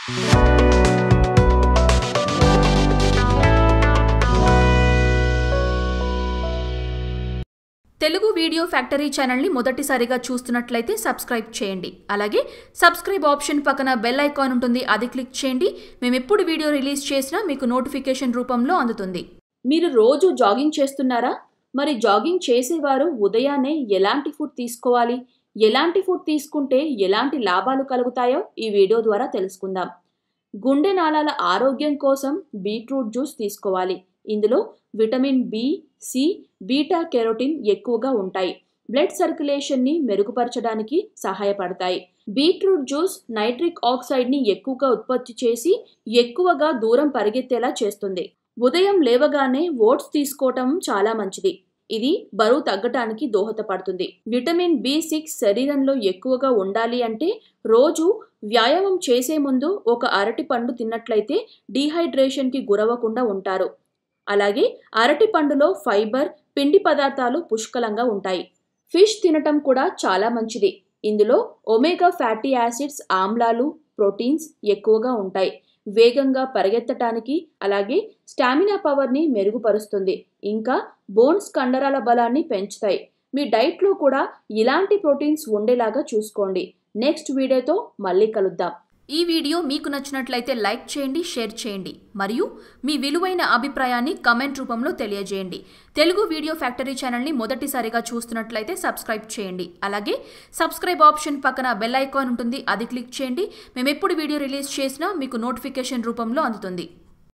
Telugu video factory ఛానల్ని మొదటిసారిగా చూస్తున్నట్లయితే సబ్స్క్రైబ్ చేయండి అలాగే సబ్స్క్రైబ్ ఆప్షన్ పక్కన బెల్ ఐకాన్ ఉంటుంది అది క్లిక్ చేయండి మేము ఎప్పుడు వీడియో రిలీజ్ చేసినా మీకు నోటిఫికేషన్ రూపంలో అందుతుంది మీరు రోజు జాగింగ్ చేస్తున్నారా మరి జాగింగ్ చేసేవారు ఉదయాన్నే ఎలాంటి ఫుడ్ తీసుకోవాలి ఎలాంటి ఫుడ్ తీసుకుంటే ఎలాంటి లాభాలు కలుగుతాయో ఈ వీడియో ద్వారా తెలుసుకుందాం గుండె నాళాల ఆరోగ్యం కోసం బీట్రూట్ జ్యూస్ తీసుకోవాలి ఇందులో vitamin B C beta carotene ఎక్కువగా ఉంటాయి బ్లడ్ సర్క్యులేషన్ని మెరుగుపరచడానికి సహాయపడతాయి బీట్రూట్ జ్యూస్ నైట్రిక్ ఆక్సైడ్ని ఎక్కువగా ఉత్పత్తి చేసి ఎక్కువగా దూరం పరిగెత్తేలా చేస్తుంది ఉదయం లేవగానే ఓట్స్ తీసుకోవటం చాలా మంచిది ఇది బరువు తగ్గటానికి దోహదపడుతుంది విటమిన్ బి సిక్స్ శరీరంలో ఎక్కువగా ఉండాలి అంటే రోజు వ్యాయామం చేసే ముందు ఒక అరటి పండు తిన్నట్లయితే డీహైడ్రేషన్కి గురవ్వకుండా ఉంటారు అలాగే అరటి పండులో ఫైబర్ పిండి పదార్థాలు పుష్కలంగా ఉంటాయి ఫిష్ తినటం కూడా చాలా మంచిది ఇందులో ఒమేగా ఫ్యాటీ యాసిడ్స్ ఆమ్లాలు ప్రోటీన్స్ ఎక్కువగా ఉంటాయి వేగంగా పరిగెత్తటానికి అలాగే స్టామినా పవర్ని మెరుగుపరుస్తుంది ఇంకా బోన్స్ కండరాల బలాన్ని పెంచుతాయి మీ డైట్లో కూడా ఇలాంటి ప్రోటీన్స్ ఉండేలాగా చూసుకోండి నెక్స్ట్ వీడియోతో మళ్ళీ కలుద్దాం ఈ వీడియో మీకు నచ్చినట్లయితే లైక్ చేయండి షేర్ చేయండి మరియు మీ విలువైన అభిప్రాయాన్ని కమెంట్ రూపంలో తెలియజేయండి తెలుగు వీడియో ఫ్యాక్టరీ ఛానల్ని మొదటిసారిగా చూస్తున్నట్లయితే సబ్స్క్రైబ్ చేయండి అలాగే సబ్స్క్రైబ్ ఆప్షన్ పక్కన బెల్ ఐకాన్ ఉంటుంది అది క్లిక్ చేయండి మేము ఎప్పుడు వీడియో రిలీజ్ చేసినా మీకు నోటిఫికేషన్ రూపంలో అందుతుంది